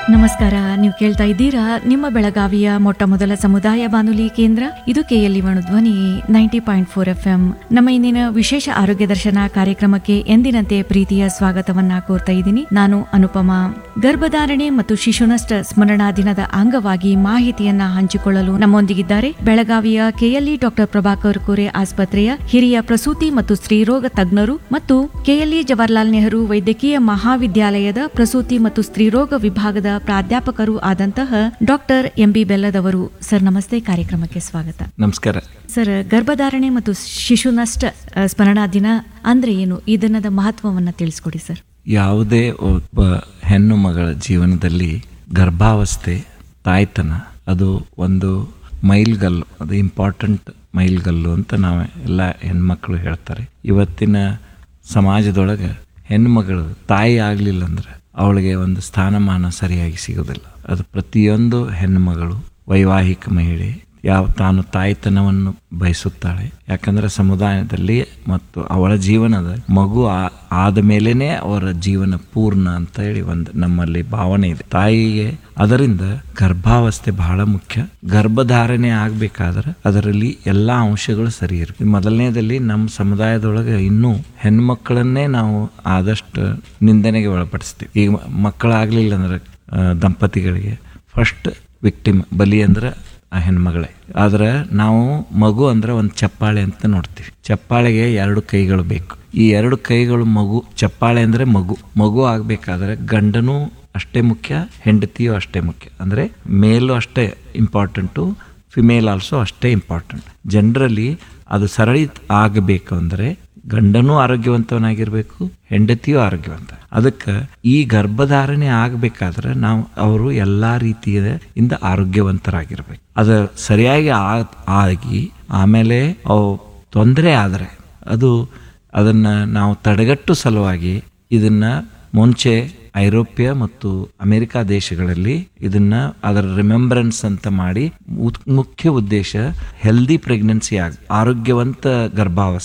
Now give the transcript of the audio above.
ನಮಸ್ಕಾರ ನೀವು ಕೇಳ್ತಾ ಇದ್ದೀರಾ ನಿಮ್ಮ ಬೆಳಗಾವಿಯ ಮೊಟ್ಟ ಮೊದಲ ಸಮುದಾಯ ಬಾನುಲಿ ಕೇಂದ್ರ ಇದು KLE Dhwani ninety point four F M ನಮ್ಮ ಇಂದಿನ ವಿಶೇಷ ಆರೋಗ್ಯ ದರ್ಶನ ಕಾರ್ಯಕ್ರಮಕ್ಕೆ ಎಂದಿನಂತೆ ಪ್ರೀತಿಯ ಸ್ವಾಗತವನ್ನ ಕೋರ್ತಾ ಇದ್ದೀನಿ ನಾನು ಅನುಪಮ ಗರ್ಭಧಾರಣೆ ಮತ್ತು ಶಿಶುನಷ್ಟ ಸ್ಮರಣಾ ದಿನದ ಅಂಗವಾಗಿ ಮಾಹಿತಿಯನ್ನ ಹಂಚಿಕೊಳ್ಳಲು ನಮ್ಮೊಂದಿಗಿದ್ದಾರೆ ಬೆಳಗಾವಿಯ ಕೆಎಲ್ಇ ಡಾಕ್ಟರ್ ಪ್ರಭಾಕರ್ ಕೋರೆ ಆಸ್ಪತ್ರೆಯ ಹಿರಿಯ ಪ್ರಸೂತಿ ಮತ್ತು ಸ್ತ್ರೀರೋಗ ತಜ್ಞರು ಮತ್ತು ಕೆಎಲ್ಇ ಜವಾಹರ್ಲಾಲ್ ನೆಹರು ವೈದ್ಯಕೀಯ ಮಹಾವಿದ್ಯಾಲಯದ ಪ್ರಸೂತಿ ಮತ್ತು ಸ್ತ್ರೀರೋಗ ವಿಭಾಗದ ಪ್ರಾಧ್ಯಾಪಕರು ಆದಂತಹ ಡಾಕ್ಟರ್ ಎಂಬಿ ಬೆಲ್ಲದವರು ಸರ್ ನಮಸ್ತೆ ಕಾರ್ಯಕ್ರಮಕ್ಕೆ ಸ್ವಾಗತ ನಮಸ್ಕಾರ ಸರ್ ಗರ್ಭಧಾರಣೆ ಮತ್ತು ಶಿಶು ನಷ್ಟ ಅ, ಸ್ಮರಣಾ ದಿನ ಅಂದ್ರೆ ಏನು ಈ ದಿನದ ಮಹತ್ವವನ್ನ ತಿಳಿಸ್ಕೊಡಿ ಸರ್ ಯಾವುದೇ ಒಬ್ಬ ಹೆಣ್ಣು ಮಗಳ ಜೀವನದಲ್ಲಿ ಗರ್ಭಾವಸ್ಥೆ ತಾಯ್ತನ ಅದು ಒಂದು ಮೈಲ್ಗಲ್ಲು ಅದು ಇಂಪಾರ್ಟೆಂಟ್ ಮೈಲ್ಗಲ್ಲು ಅಂತ ನಾವು ಎಲ್ಲ ಹೆಣ್ಮಕ್ಳು ಹೇಳ್ತಾರೆ ಇವತ್ತಿನ ಸಮಾಜದೊಳಗೆ ಹೆಣ್ಮಗಳು ತಾಯಿ ಆಗಲಿಲ್ಲ ಅಂದ್ರೆ ಅವಳಿಗೆ ಒಂದು ಸ್ಥಾನಮಾನ ಸರಿಯಾಗಿ ಸಿಗೋದಿಲ್ಲ ಅದು ಪ್ರತಿಯೊಂದು ಹೆಣ್ಣುಮಗಳು ವೈವಾಹಿಕ ಮಹಿಳೆ ಯಾವ ತಾನು ತಾಯ್ತನವನ್ನು ಬಯಸುತ್ತಾಳೆ ಯಾಕಂದ್ರೆ ಸಮುದಾಯದಲ್ಲಿ ಮತ್ತು ಅವಳ ಜೀವನದ ಮಗು ಆ- ಆದ ಮೇಲೇನೆ ಅವರ ಜೀವನ ಪೂರ್ಣ ಅಂತ ಹೇಳಿ ಒಂದು ನಮ್ಮಲ್ಲಿ ಭಾವನೆ ಇದೆ ತಾಯಿಗೆ ಅದರಿಂದ ಗರ್ಭಾವಸ್ಥೆ ಬಹಳ ಮುಖ್ಯ ಗರ್ಭಧಾರಣೆ ಆಗ್ಬೇಕಾದ್ರೆ ಅದರಲ್ಲಿ ಎಲ್ಲಾ ಅಂಶಗಳು ಸರಿ ಇರಬೇಕು ಮೊದಲನೇದಲ್ಲಿ ನಮ್ಮ ಸಮುದಾಯದೊಳಗೆ ಇನ್ನೂ ಹೆಣ್ಮಕ್ಳನ್ನೇ ನಾವು ಆದಷ್ಟು ನಿಂದನೆಗೆ ಒಳಪಡಿಸ್ತೀವಿ ಈಗ ಮಕ್ಕಳಾಗ್ಲಿಲ್ಲ ಅಂದ್ರೆ ಆ, ದಂಪತಿಗಳಿಗೆ ಫಸ್ಟ್ ವಿಕ್ಟಿಮ್ ಬಲಿ ಅಂದ್ರೆ ಆ ಹೆಣ್ಮಗಳೇ ಆದ್ರೆ ನಾವು ಮಗು ಅಂದ್ರೆ ಒಂದು ಚಪ್ಪಾಳೆ ಅಂತ ನೋಡ್ತೀವಿ ಚಪ್ಪಾಳೆಗೆ ಎರಡು ಕೈಗಳು ಬೇಕು ಈ ಎರಡು ಕೈಗಳು ಮಗು ಚಪ್ಪಾಳೆ ಅಂದ್ರೆ ಮಗು ಮಗು ಆಗ್ಬೇಕಾದ್ರೆ ಗಂಡನೂ ಅಷ್ಟೇ ಮುಖ್ಯ ಹೆಂಡತಿಯೂ ಅಷ್ಟೇ ಮುಖ್ಯ ಅಂದ್ರೆ ಮೇಲು ಅಷ್ಟೇ ಇಂಪಾರ್ಟೆಂಟು ಫಿಮೇಲ್ ಆಲ್ಸೋ ಅಷ್ಟೇ ಇಂಪಾರ್ಟೆಂಟ್ ಜನರಲಿ ಅದು ಸರಳಿ ಆಗಬೇಕು ಅಂದ್ರೆ ಗಂಡನೂ ಆರೋಗ್ಯವಂತವನಾಗಿರ್ಬೇಕು ಹೆಂಡತಿಯೂ ಆರೋಗ್ಯವಂತ ಅದಕ್ಕೆ ಈ ಗರ್ಭಧಾರಣೆ ಆಗ್ಬೇಕಾದ್ರೆ ನಾವು ಅವರು ಎಲ್ಲಾ ರೀತಿಯ ಇಂದ ಆರೋಗ್ಯವಂತರಾಗಿರ್ಬೇಕು ಅದು ಸರಿಯಾಗಿ ಆ- ಆಗಿ ಆಮೇಲೆ ಅವು ತೊಂದರೆ ಆದರೆ ಅದು ಅದನ್ನ ನಾವು ತಡೆಗಟ್ಟು ಸಲುವಾಗಿ ಇದನ್ನ ಮುಂಚೆ ಐರೋಪ್ಯ ಮತ್ತು ಅಮೆರಿಕ ದೇಶಗಳಲ್ಲಿ ಇದನ್ನ ಅದರ ರಿಮೆಂಬರೆನ್ಸ್ ಅಂತ ಮಾಡಿ ಉತ್- ಮುಖ್ಯ ಉದ್ದೇಶ ಹೆಲ್ದಿ ಪ್ರೆಗ್ನೆನ್ಸಿ ಆಗ ಆರೋಗ್ಯವಂತ ಗರ್ಭಾವಸ್ಥೆ